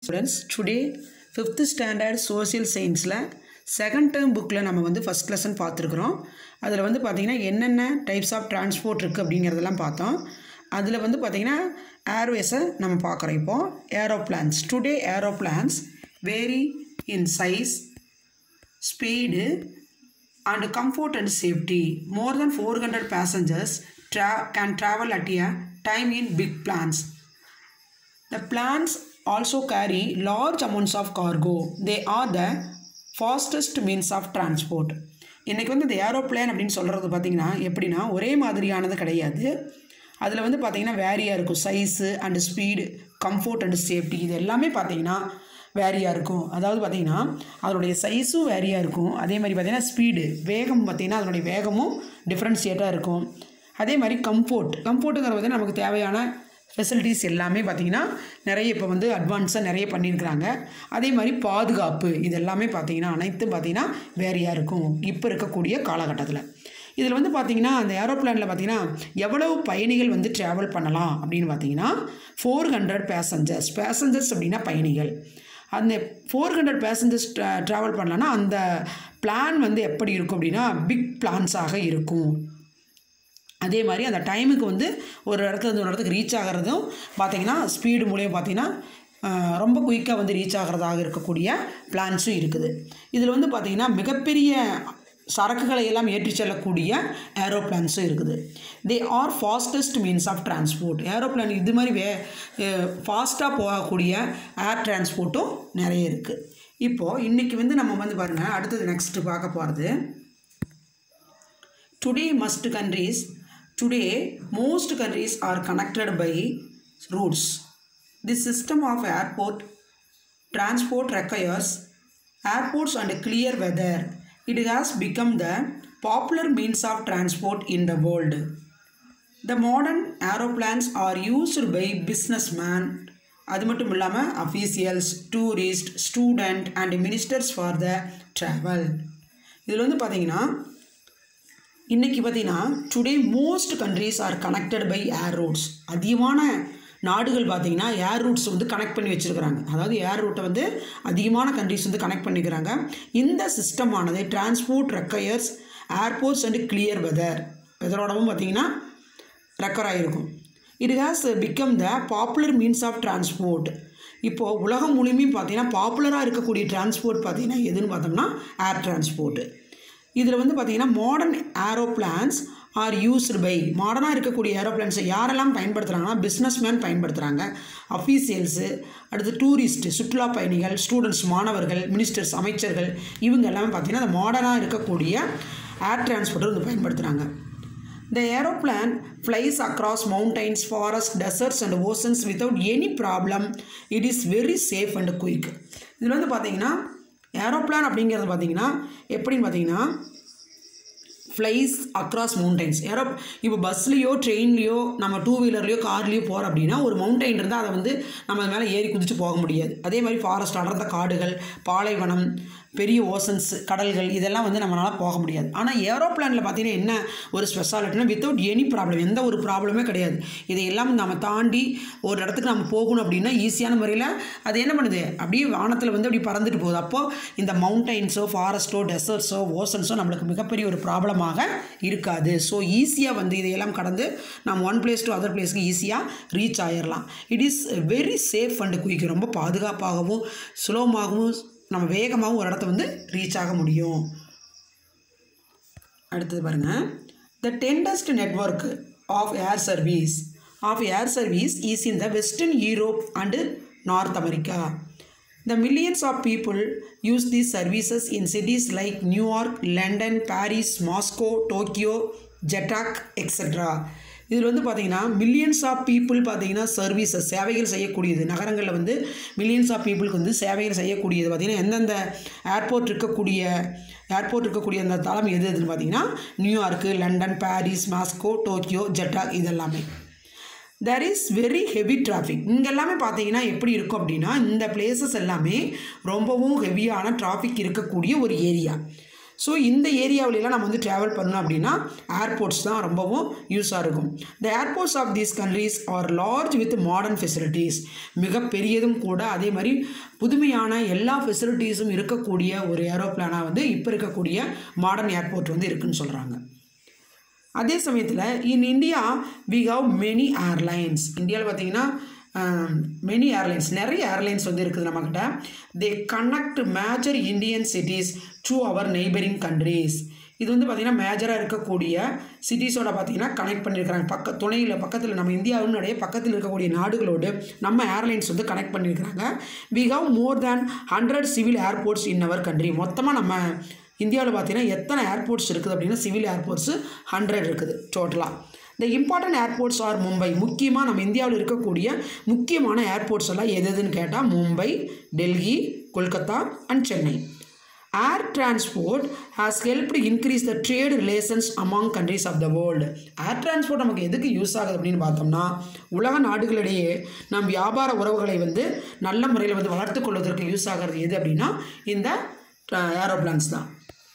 Students today fifth standard social சயின்ஸில் second term புக்கில் நம்ம வந்து ஃபஸ்ட் லெசன் பார்த்துருக்குறோம் அதில் வந்து பார்த்திங்கன்னா என்னென்ன டைப்ஸ் ஆஃப் டிரான்ஸ்போர்ட் இருக்குது அப்படிங்கிறதெல்லாம் பார்த்தோம் அதில் வந்து பார்த்திங்கன்னா ஏர்வேஸை நம்ம பார்க்குறோம் இப்போது aeroplanes today aeroplanes vary in size speed and comfort and safety more than four hundred passengers ட்ரா can travel at a time in big planes The plants also carry large amounts of cargo. They are the fastest means of transport. இன்றைக்கி வந்து இந்த aeroplane அப்படின்னு சொல்கிறது பார்த்திங்கன்னா எப்படின்னா ஒரே மாதிரியானது கிடையாது அதில் வந்து பார்த்திங்கன்னா வேரியாக இருக்கும் size and speed comfort and safety இது எல்லாமே பார்த்திங்கன்னா வேரியாக இருக்கும் அதாவது பார்த்திங்கன்னா அதனுடைய சைஸும் வேரியாக இருக்கும் அதே மாதிரி பார்த்திங்கன்னா ஸ்பீடு வேகம் பார்த்திங்கன்னா அதனுடைய வேகமும் டிஃப்ரென்ஷியேட்டாக இருக்கும் அதே மாதிரி கம்ஃபோர்ட் கம்ஃபோர்ட்டுங்கிறது வந்து நமக்கு தேவையான ஃபெசிலிட்டிஸ் எல்லாமே பார்த்திங்கன்னா நிறைய இப்போ வந்து அட்வான்ஸாக நிறைய பண்ணியிருக்கிறாங்க அதே மாதிரி பாதுகாப்பு இது எல்லாமே பார்த்திங்கன்னா அனைத்தும் பார்த்திங்கன்னா வேறையாக இருக்கும் இப்போ இருக்கக்கூடிய காலகட்டத்தில் இதில் வந்து பார்த்திங்கன்னா அந்த ஏரோப்ளேனில் பார்த்திங்கன்னா எவ்வளவு பயணிகள் வந்து ட்ராவல் பண்ணலாம் அப்படின்னு பார்த்தீங்கன்னா ஃபோர் ஹண்ட்ரட் பேசஞ்சர்ஸ் பேசஞ்சர்ஸ் அப்படின்னா பயணிகள் அந்த ஃபோர் ஹண்ட்ரட் பேசஞ்சர்ஸ் ட்ராவல் பண்ணலான்னா அந்த பிளான் வந்து எப்படி இருக்கும் அப்படின்னா பிக் பிளான்ஸாக இருக்கும் அதே மாதிரி அந்த டைமுக்கு வந்து ஒரு இடத்துல இருந்து ஒரு இடத்துக்கு ரீச் ஆகிறதும் பார்த்திங்கன்னா ஸ்பீடு மூலியம் பார்த்திங்கன்னா ரொம்ப குயிக்காக வந்து ரீச் ஆகிறதாக இருக்கக்கூடிய பிளான்ஸும் இருக்குது இதில் வந்து பார்த்திங்கன்னா மிகப்பெரிய சரக்குகளை எல்லாம் ஏற்றி செல்லக்கூடிய ஏரோப்ளான்ஸும் இருக்குது they are fastest means of transport aeroplane இது மாதிரி வே ஃபாஸ்ட்டாக போகக்கூடிய ஏர் டிரான்ஸ்போர்ட்டும் நிறைய இருக்குது இப்போது இன்றைக்கி வந்து நம்ம வந்து பாருங்கள் அடுத்தது நெக்ஸ்ட்டு பார்க்க போகிறது today most countries Today, most countries are connected by routes. The system of airport transport requires airports and clear weather. It has become the popular means of transport in the world. The modern aeroplanes are used by businessmen, அது மட்டும் இல்லாமல் officials tourist student and ministers for the travel இதில் வந்து பார்த்தீங்கன்னா இன்றைக்கி பார்த்தீங்கன்னா today most countries are connected by air routes அதிகமான நாடுகள் பார்த்திங்கன்னா ஏர் ரூட்ஸ் வந்து கனெக்ட் பண்ணி வச்சுருக்கிறாங்க அதாவது ஏர் ரூட்டை வந்து அதிகமான கண்ட்ரிஸ் வந்து கனெக்ட் பண்ணிக்கிறாங்க இந்த சிஸ்டமானது transport requires airports and clear weather வெதரோடவும் பார்த்திங்கன்னா ரெக்கர் ஆகிருக்கும் it has become the popular means of transport இப்போது உலகம் முழுமையும் பார்த்திங்கன்னா பாப்புலராக இருக்கக்கூடிய டிரான்ஸ்போர்ட் பார்த்திங்கன்னா எதுன்னு பார்த்தோம்னா ஏர் டிரான்ஸ்போர்ட்டு இதில் வந்து பார்த்திங்கன்னா modern aeroplanes are used by மாடர்னாக இருக்கக்கூடிய ஏரோப்ளான்ஸை யாரெல்லாம் பயன்படுத்துகிறாங்கன்னா பிஸ்னஸ் மேன் பயன்படுத்துகிறாங்க அஃபீஷியல்ஸு அடுத்து டூரிஸ்ட்டு சுற்றுலா பயணிகள் ஸ்டூடெண்ட்ஸ் மாணவர்கள் மினிஸ்டர்ஸ் அமைச்சர்கள் இவங்க எல்லாமே பார்த்திங்கன்னா அந்த மாடர்னாக இருக்கக்கூடிய ஏர் டிரான்ஸ்போர்ட்டை வந்து பயன்படுத்துகிறாங்க the aeroplane flies across mountains forest deserts and oceans without any problem it is very safe and quick இதில் வந்து பார்த்திங்கன்னா ஏரோப்ளான் அப்படிங்கிறது பார்த்திங்கன்னா எப்படின்னு பார்த்தீங்கன்னா ஃப்ளைஸ் அக்ராஸ் மவுண்டைன்ஸ் ஏரோ இப்போ பஸ்லேயோ ட்ரெயின்லேயோ நம்ம டூ வீலர்லேயோ கார்லேயோ போகிறோம் அப்படின்னா ஒரு மவுண்டைன் இருந்தால் அதை வந்து நம்ம அது மேலே ஏறி குதித்து போக முடியாது அதே மாதிரி ஃபாரஸ்ட் அடர்ந்த காடுகள் பாலைவனம் பெரிய ஓசன்ஸ் கடல்கள் இதெல்லாம் வந்து நம்மளால் போக முடியாது ஆனால் ஏரோப்ளானில் பார்த்தீங்கன்னா என்ன ஒரு ஸ்பெஷாலிட்டினா வித்தவுட் எனி ப்ராப்ளம் எந்த ஒரு ப்ராப்ளமே கிடையாது இதையெல்லாம் நம்ம தாண்டி ஒரு இடத்துக்கு நம்ம போகணும் அப்படின்னா ஈஸியான முறையில் அது என்ன பண்ணுது அப்படியே வானத்தில் வந்து அப்படி பறந்துட்டு போகுது அப்போது இந்த மவுண்டைன்ஸோ ஃபாரஸ்ட்டோ டெசர்ட்ஸோ ஓசன்ஸோ நம்மளுக்கு மிகப்பெரிய ஒரு ப்ராப்ளமாக இருக்காது ஸோ ஈஸியாக வந்து இதையெல்லாம் கடந்து நம்ம ஒன் பிளேஸ் டு அதர் பிளேஸ்க்கு ஈஸியாக ரீச் ஆகிடலாம் it is very safe and quick ரொம்ப பாதுகாப்பாகவும் சுலபமாகவும் நம்ம வேகமாகவும் ஒரு இடத்த வந்து ரீச் ஆக முடியும் அடுத்தது பாருங்கள் the densest network of air service of air service is in the western Europe and North America The millions of people use these services in cities like New York, London, Paris, Moscow, Tokyo, Jettak, etc. இதில் வந்து பார்த்தீங்கன்னா millions of people பார்த்தீங்கன்னா services சேவைகள் செய்யக்கூடியது நகரங்களில் வந்து millions of பீப்புளுக்கு வந்து சேவைகள் செய்யக்கூடியது பார்த்திங்கன்னா எந்தெந்த ஏர்போர்ட் இருக்கக்கூடிய ஏர்போர்ட் இருக்கக்கூடிய அந்த தளம் எது எதுன்னு பார்த்தீங்கன்னா New York London Paris Moscow Tokyo Jeddah இதெல்லாமே there is very heavy traffic இங்கே எல்லாமே பார்த்தீங்கன்னா எப்படி இருக்கும் அப்படின்னா இந்த பிளேசஸ் எல்லாமே ரொம்பவும் ஹெவியான டிராஃபிக் இருக்கக்கூடிய ஒரு ஏரியா ஸோ இந்த ஏரியாவிலலாம் நம்ம வந்து ட்ராவல் பண்ணோம் அப்படின்னா ஏர்போர்ட்ஸ் தான் ரொம்பவும் யூஸாக இருக்கும் the airports of these countries are large with modern facilities மிக பெரியதும் கூட அதே மாதிரி புதுமையான எல்லா ஃபெசிலிட்டிஸும் இருக்கக்கூடிய ஒரு ஏரோப்ளானாக வந்து இப்போ இருக்கக்கூடிய மாடர்ன் ஏர்போர்ட் வந்து இருக்குன்னு சொல்கிறாங்க அதே சமயத்தில் in India we have many airlines இந்தியாவில் பார்த்தீங்கன்னா மெனி ஏர்லைன்ஸ் நிறைய ஏர்லைன்ஸ் வந்து இருக்குது நம்மக்கிட்ட they connect major Indian cities to our neighbouring countries இது வந்து பார்த்திங்கன்னா மேஜராக இருக்கக்கூடிய சிட்டிஸோட பார்த்திங்கன்னா கனெக்ட் பண்ணியிருக்கிறாங்க பக்க துணையில் பக்கத்தில் நம்ம இந்தியாவினுடைய பக்கத்தில் இருக்கக்கூடிய நாடுகளோடு நம்ம ஏர்லைன்ஸ் வந்து கனெக்ட் பண்ணியிருக்கிறாங்க we have more than hundred civil airports in our country மொத்தமாக நம்ம இந்தியாவில் பார்த்தீங்கன்னா எத்தனை ஏர்போர்ட்ஸ் இருக்குது அப்படின்னா சிவில் ஏர்போர்ட்ஸு ஹண்ட்ரட் இருக்குது டோட்டலாக இந்த இம்பார்ட்டன்ட் ஏர்போர்ட்ஸ் ஆர் மும்பை முக்கியமாக நம்ம இந்தியாவில் இருக்கக்கூடிய முக்கியமான ஏர்போர்ட்ஸ் எல்லாம் எது எதுன்னு கேட்டால் Mumbai Delhi Kolkata and Chennai air transport has helped increase the trade relations among countries of the world air transport நமக்கு எதுக்கு யூஸ் ஆகுது அப்படின்னு பார்த்தோம்னா உலக நாடுகளிடையே நம் வியாபார உறவுகளை வந்து நல்ல முறையில் வந்து வளர்த்து கொள்வதற்கு யூஸ் ஆகிறது எது அப்படின்னா இந்த ஏரோப்ளான்ஸ் தான்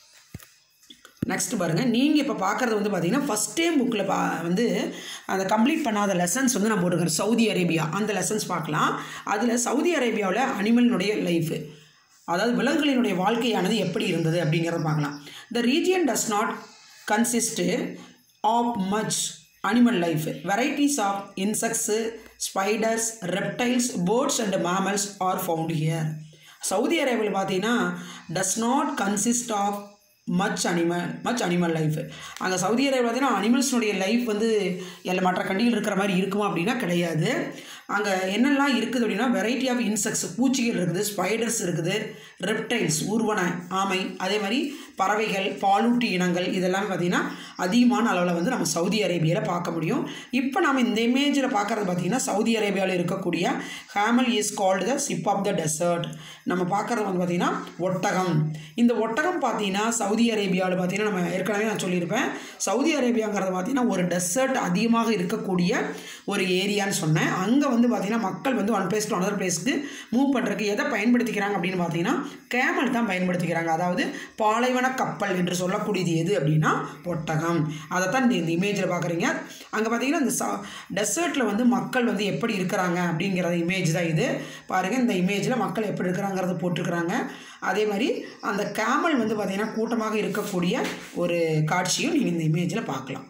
நெக்ஸ்ட் பாருங்கள் நீங்கள் இப்போ பார்க்குறது வந்து பார்த்தீங்கன்னா ஃபஸ்ட் டைம் புக்கில் பா வந்து அந்த கம்ப்ளீட் பண்ணாத லெசன்ஸ் வந்து நம்ம போட்டுக்கிறோம் சவுதி அரேபியா அந்த லெசன்ஸ் பார்க்கலாம் அதில் சவுதி அரேபியாவில் அனிமலினுடைய லைஃபு அதாவது விலங்குகளினுடைய வாழ்க்கையானது எப்படி இருந்தது அப்படிங்கிறத பார்க்கலாம் the region does not consist of much animal life varieties of insects spiders reptiles birds and mammals are found here Saudi அரேபியாவில் பார்த்தீங்கன்னா does not consist of much animal much animal life அங்கே Saudi Arabia பார்த்தீங்கன்னா அனிமல்ஸ்னுடைய life வந்து எல்லா மற்ற கண்டியில் இருக்கிற மாதிரி இருக்குமா அப்படின்னா கிடையாது அங்கே என்னெல்லாம் இருக்குது அப்படின்னா வெரைட்டி ஆஃப் இன்செக்ட்ஸ் பூச்சிகள் இருக்குது ஸ்பைடர்ஸ் இருக்குது ரெப்டைல்ஸ் ஊர்வன ஆமை அதே மாதிரி பறவைகள் பாலூட்டி இனங்கள் இதெல்லாம் பார்த்திங்கன்னா அதிகமான அளவில் வந்து நம்ம சவுதி அரேபியாவில் பார்க்க முடியும் இப்போ நம்ம இந்த இமேஜில் பார்க்குறது பார்த்திங்கன்னா சவுதி அரேபியாவில் இருக்கக்கூடிய camel is called the ship of the desert நம்ம பார்க்குறது வந்து பார்த்திங்கன்னா ஒட்டகம் இந்த ஒட்டகம் பார்த்திங்கன்னா சவுதி அரேபியாவில் பார்த்திங்கன்னா நம்ம ஏற்கனவே நான் சொல்லியிருப்பேன் சவுதி அரேபியாங்கிறது பார்த்திங்கன்னா ஒரு டெசர்ட் அதிகமாக இருக்கக்கூடிய ஒரு ஏரியான்னு சொன்னேன் அங்கே வந்து பார்த்திங்கன்னா மக்கள் வந்து ஒன் பிளேஸ் டு அனதர் பிளேஸ்க்கு மூவ் பண்ணுறதுக்கு எதை பயன்படுத்திக்கிறாங்க அப்படின்னு பார்த்தீங்கன்னா கேமல் தான் பயன்படுத்திக்கிறாங்க அதாவது பாலைவன கப்பல் என்று சொல்லக்கூடியது எது அப்படின்னா ஒட்டகம் அதை தான் இந்த இந்த இமேஜில் பார்க்குறீங்க அங்கே பார்த்தீங்கன்னா இந்த சா டெசர்ட்டில் வந்து மக்கள் வந்து எப்படி இருக்கிறாங்க அப்படிங்கிற இமேஜ் தான் இது பாருங்கள் இந்த இமேஜில் மக்கள் எப்படி இருக்கிறாங்கிறத போட்டிருக்கிறாங்க அதே மாதிரி அந்த கேமல் வந்து பார்த்திங்கன்னா கூட்டமாக இருக்கக்கூடிய ஒரு காட்சியும் நீங்கள் இந்த இமேஜில் பார்க்கலாம்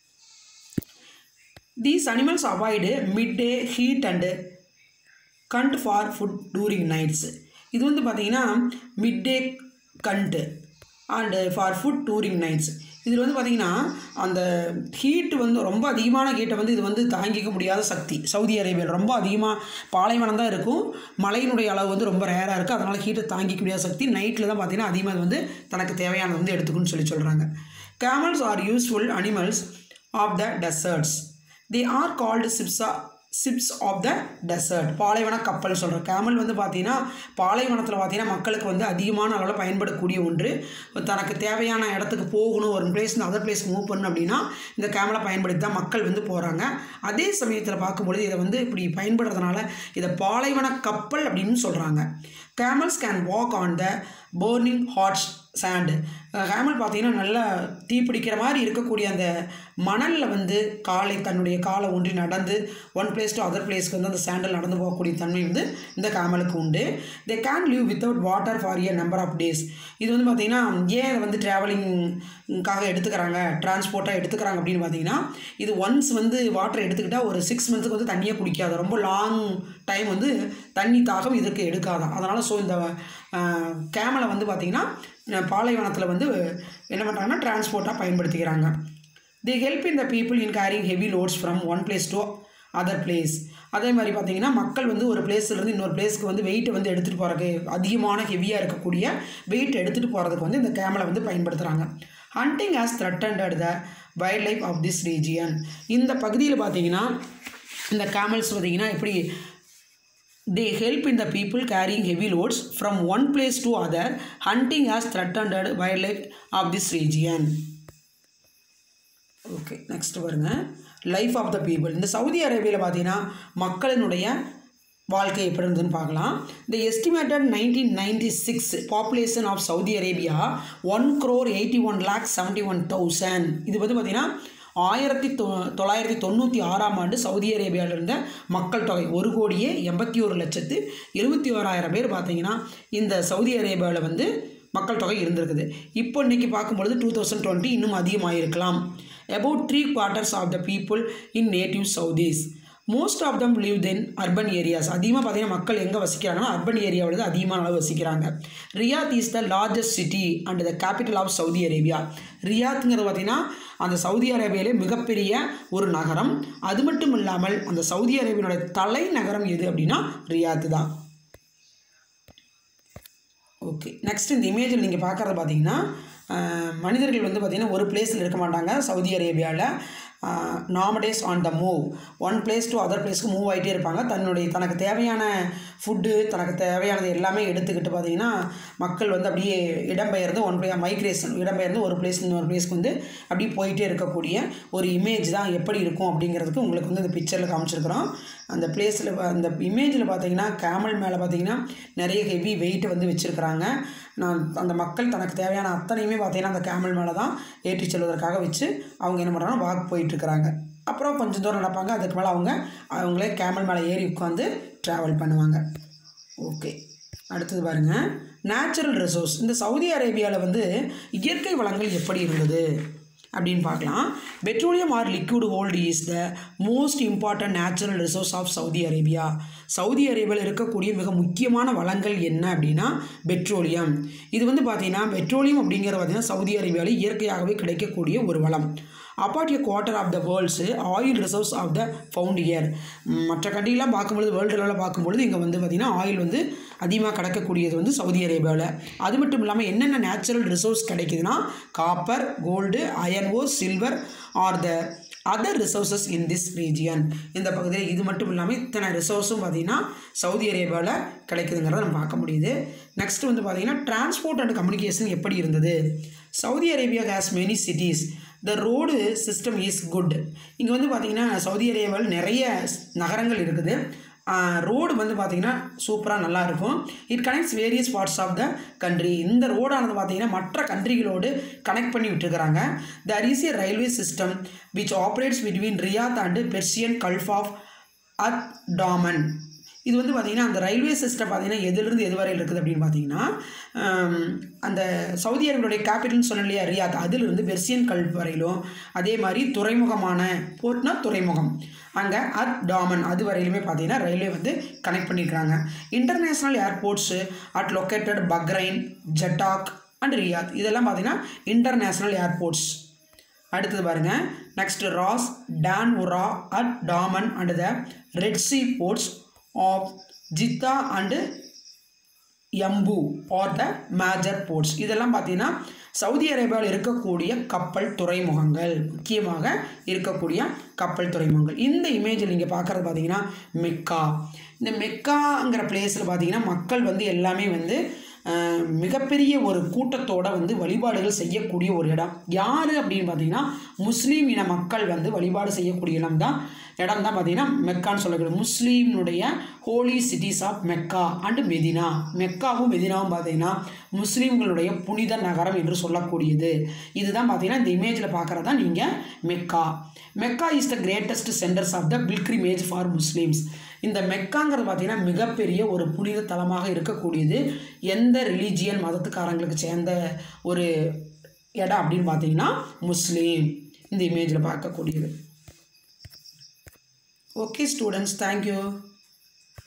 these animals avoid midday heat and hunt for food during nights இது வந்து பார்த்திங்கன்னா midday hunt and for food during nights இதில் வந்து பார்த்திங்கன்னா அந்த ஹீட்டு வந்து ரொம்ப அதிகமான ஹீட்டை வந்து இது வந்து தாங்கிக்க முடியாத சக்தி சவுதி அரேபியாவில் ரொம்ப அதிகமாக பாலைவனம் தான் இருக்கும் மழையினுடைய அளவு வந்து ரொம்ப ரேராக இருக்குது அதனால் ஹீட்டை தாங்கிக்க முடியாத சக்தி நைட்டில் தான் பார்த்திங்கன்னா அதிகமாக அது வந்து தனக்கு தேவையானது வந்து எடுத்துக்குன்னு சொல்லி சொல்கிறாங்க camels are useful animals of the deserts they are called சிப்ஸா சிப்ஸ் ஆஃப் த டெசர்ட் பாலைவன கப்பல் சொல்கிறோம் கேமல் வந்து பார்த்தீங்கன்னா பாலைவனத்தில் பார்த்தீங்கன்னா மக்களுக்கு வந்து அதிகமான அளவில் பயன்படக்கூடிய ஒன்று தனக்கு தேவையான இடத்துக்கு போகணும் ஒரு பிளேஸ் அதர் பிளேஸ்க்கு மூவ் பண்ணணும் அப்படின்னா இந்த கேமலை பயன்படுத்தி தான் மக்கள் வந்து போகிறாங்க அதே சமயத்தில் பார்க்கும்பொழுது இதை வந்து இப்படி பயன்படுறதுனால இதை பாலைவன கப்பல் அப்படின்னு சொல்கிறாங்க camels can walk on the burning hot sand camel பார்த்தீங்கன்னா நல்லா தீ பிடிக்கிற மாதிரி இருக்கக்கூடிய அந்த மணலில் வந்து காலை தன்னுடைய காலை ஊன்றி நடந்து ஒன் பிளேஸ் டு அதர் பிளேஸ்க்கு வந்து அந்த சாண்டல் நடந்து போகக்கூடிய தன்மை வந்து இந்த கேமலுக்கு உண்டு they can live without water for இயர் நம்பர் ஆஃப் டேஸ் இது வந்து பார்த்திங்கன்னா ஏன் இதை வந்து ட்ராவலிங்காக எடுத்துக்கிறாங்க டிரான்ஸ்போர்ட்டாக எடுத்துக்கிறாங்க அப்படின்னு பார்த்தீங்கன்னா இது ஒன்ஸ் வந்து வாட்டர் எடுத்துக்கிட்டால் ஒரு சிக்ஸ் மந்த்துக்கு வந்து தண்ணியே குடிக்காது ரொம்ப லாங் டைம் வந்து தண்ணி தாகம் இதற்கு எடுக்காதான் அதனால் ஸோ இந்த கேமலை வந்து பார்த்திங்கன்னா பாலைவனத்தில் வந்து என்ன பண்ணுறாங்கன்னா டிரான்ஸ்போர்ட்டாக பயன்படுத்திக்கிறாங்க the help in the people in carrying heavy loads from one place to other place அதே மாதிரி பார்த்தீங்கன்னா மக்கள் வந்து ஒரு பிளேஸ்லேருந்து இன்னொரு பிளேஸ்க்கு வந்து வெயிட்டை வந்து எடுத்துகிட்டு போகிறக்கு அதிகமான ஹெவியாக இருக்கக்கூடிய வெயிட் எடுத்துகிட்டு போகிறதுக்கு வந்து இந்த கேமலை வந்து பயன்படுத்துகிறாங்க hunting has threatened the wild life of this region இந்த பகுதியில் பார்த்தீங்கன்னா இந்த கேமல்ஸ் பார்த்தீங்கன்னா எப்படி they help in the people carrying heavy loads from one place to other hunting has threatened wildlife of this region okay next பாருங்க life of the people இந்த Saudi அரேபியாவில் பார்த்தீங்கன்னா மக்களினுடைய வாழ்க்கை எப்படி இருந்ததுன்னு பார்க்கலாம் இந்த estimated nineteen ninety six population of Saudi Arabia one crore eighty one lakh seventy one thousand இது வந்து பார்த்திங்கன்னா ஆயிரத்தி தொ தொள்ளாயிரத்தி தொண்ணூற்றி ஆறாம் ஆண்டு சவுதி அரேபியாவில் இருந்த மக்கள் தொகை ஒரு கோடியே எண்பத்தி ஒரு லட்சத்து எழுபத்தி ஓராயிரம் பேர் பார்த்தீங்கன்னா இந்த சவுதி அரேபியாவில் வந்து மக்கள் தொகை இருந்திருக்குது இப்போ இன்றைக்கி பார்க்கும்பொழுது டூ தௌசண்ட் டுவெண்ட்டி இன்னும் அதிகமாகிருக்கலாம் about three quarters of the people in native Saudis most of them live then urban areas அதிகமாக பார்த்தீங்கன்னா மக்கள் எங்கே வசிக்கிறாங்கன்னா அர்பன் ஏரியாவில் தான் அதிகமான அளவு வசிக்கிறாங்க Riyadh is the largest city and the capital of Saudi Arabia ரியாத்துங்கிறது பார்த்தீங்கன்னா அந்த சவுதி அரேபியாவிலே மிகப்பெரிய ஒரு நகரம் அது மட்டும் இல்லாமல் அந்த சவுதி அரேபியனோட தலைநகரம் எது அப்படின்னா ரியாத்து தான் ஓகே நெக்ஸ்ட் இந்த இமேஜில் நீங்கள் பார்க்குறது பார்த்தீங்கன்னா அஹ், மனிதர்கள் வந்து பார்த்திங்கன்னா ஒரு பிளேஸில் இருக்க மாட்டாங்க சவுதி அரேபியாவில் nomads on the move one place to other பிளேஸ்க்கு மூவ் ஆகிட்டே இருப்பாங்க தன்னுடைய தனக்கு தேவையான ஃபுட்டு தனக்கு தேவையானது எல்லாமே எடுத்துக்கிட்டு பார்த்தீங்கன்னா மக்கள் வந்து அப்படியே இடம்பெயர்ந்து ஒன் பிளே மைக்ரேஷன் இடம்பெயர்ந்து ஒரு பிளேஸ் இன்னொரு பிளேஸ்க்கு வந்து அப்படியே போயிட்டே இருக்கக்கூடிய ஒரு இமேஜ் தான் எப்படி இருக்கும் அப்படிங்கிறதுக்கு உங்களுக்கு வந்து இந்த பிக்சரில் காமிச்சிருக்கிறோம் அந்த பிளேஸில் அந்த இமேஜில் பார்த்தீங்கன்னா கேமல் மேலே பார்த்தீங்கன்னா நிறைய ஹெவி வெயிட் வந்து வச்சுருக்கிறாங்க நான் அந்த மக்கள் தனக்கு தேவையான அத்தனையுமே பார்த்தீங்கன்னா அந்த கேமல் மேலே தான் ஏற்றி செல்வதற்காக வச்சு அவங்க என்ன பண்ணுறாங்கன்னா வாக் போயிட்டுருக்கிறாங்க அப்புறம் கொஞ்சம் தூரம் நடப்பாங்க அதுக்கு மேலே அவங்க அவங்களே கேமல் மேலே ஏறி உட்காந்து ட்ராவல் பண்ணுவாங்க ஓகே அடுத்தது பாருங்கள் நேச்சுரல் ரிசோர்ஸ் இந்த சவுதி அரேபியாவில் வந்து இயற்கை வளங்கள் எப்படி இருந்தது அப்படின்னு பார்க்கலாம் petroleum or liquid gold is the most important natural resource of Saudi Arabia Saudi அரேபியாவில் இருக்கக்கூடிய மிக முக்கியமான வளங்கள் என்ன அப்படின்னா பெட்ரோலியம் இது வந்து பார்த்தீங்கன்னா பெட்ரோலியம் அப்படிங்கிறது பார்த்தீங்கன்னா சவுதி அரேபியாவில் இயற்கையாகவே கிடைக்கக்கூடிய ஒரு வளம் about a quarter of the world's oil reserves of the found here மற்ற கண்ட்ரிலாம் பார்க்கும்பொழுது வேர்ல்டு லெவலில் பார்க்கும்பொழுது இங்கே வந்து பார்த்திங்கன்னா ஆயில் வந்து அதிகமாக கிடைக்கக்கூடியது வந்து சவுதி அரேபியாவில் அது மட்டும் இல்லாமல் என்னென்ன நேச்சுரல் ரிசோர்ஸ் கிடைக்குதுன்னா copper gold iron ore silver are the other resources in this region இந்த பகுதியில் இது மட்டும் இல்லாமல் இத்தனை ரிசோர்ஸும் பார்த்திங்கன்னா சவுதி அரேபியாவில் கிடைக்குதுங்கிறத நம்ம பார்க்க முடியுது நெக்ஸ்ட் வந்து பார்த்திங்கன்னா டிரான்ஸ்போர்ட் அண்ட் கம்யூனிகேஷன் எப்படி இருந்தது Saudi Arabia has many cities the road system is good இங்கே வந்து பார்த்திங்கன்னா சவுதி அரேபியாவில் நிறைய நகரங்கள் இருக்குது ரோடு வந்து பார்த்திங்கன்னா சூப்பராக நல்லா இருக்கும் it connects various parts of the country இந்த ரோடானது பார்த்திங்கன்னா மற்ற கண்ட்ரிகளோடு கனெக்ட் பண்ணி விட்டுருக்கிறாங்க there is a railway system which operates between Riyadh and Persian Gulf of ad Dammam இது வந்து பார்த்திங்கன்னா அந்த ரயில்வே சிஸ்டம் பார்த்திங்கன்னா எதுலேருந்து எது வரையில் இருக்குது அப்படின்னு பார்த்தீங்கன்னா ஆம், அந்த சவுதி அரேபியாவுடைய கேபிட்டல்னு சொன்னேன் இல்லையா ரியாத் அதிலிருந்து பெர்சியன் கல்ஃப் வரையிலும் அதே மாதிரி துறைமுகமான போர்ட்னா துறைமுகம் அங்கே அத் டாமன் அது வரையிலுமே பார்த்தீங்கன்னா ரயில்வே வந்து கனெக்ட் பண்ணியிருக்காங்க international airports at located Bahrain Jeddah and Riyadh இதெல்லாம் பார்த்தீங்கன்னா இன்டர்நேஷ்னல் ஏர்போர்ட்ஸ் அடுத்தது பாருங்க next Ras Tanura at Dammam and the Red Sea ports of Jeddah and Yanbu are the major ports இதெல்லாம் பார்த்தீங்கன்னா Saudi அரேபியாவில் இருக்கக்கூடிய கப்பல் துறைமுகங்கள் முக்கியமாக இருக்கக்கூடிய கப்பல் துறைமுகங்கள் இந்த இமேஜில் நீங்கள் பார்க்குறது பார்த்தீங்கன்னா மெக்கா இந்த மெக்காங்கிற பிளேஸில் பார்த்தீங்கன்னா மக்கள் வந்து எல்லாமே வந்து அஹ், மிகப்பெரிய ஒரு கூட்டத்தோட வந்து வழிபாடுகள் செய்யக்கூடிய ஒரு இடம் யார் அப்படின்னு பார்த்தீங்கன்னா முஸ்லீம் இன மக்கள் வந்து வழிபாடு செய்யக்கூடிய இடம் தான் இடம் தான் பார்த்தீங்கன்னா மெக்கான்னு சொல்லக்கூடிய முஸ்லீம்னுடைய holy cities of Mecca and Medina மெக்காவும் மெதினாவும் பார்த்தீங்கன்னா முஸ்லீம்களுடைய புனித நகரம் என்று சொல்லக்கூடியது இதுதான் பார்த்தீங்கன்னா இந்த இமேஜில் பார்க்குறது தான் நீங்கள் Mecca Mecca is the greatest centres of the pilgrimage for Muslims இந்த மெக்காங்கிறது பார்த்தீங்கன்னா மிகப்பெரிய ஒரு புனித தலமாக இருக்கக்கூடியது எந்த ரிலீஜியன் மதத்துக்காரங்களுக்கு சேர்ந்த ஒரு இடம் அப்படின்னு பார்த்தீங்கன்னா முஸ்லீம் இந்த இமேஜில் பார்க்கக்கூடியது ஓகே ஸ்டூடெண்ட்ஸ் தேங்க்யூ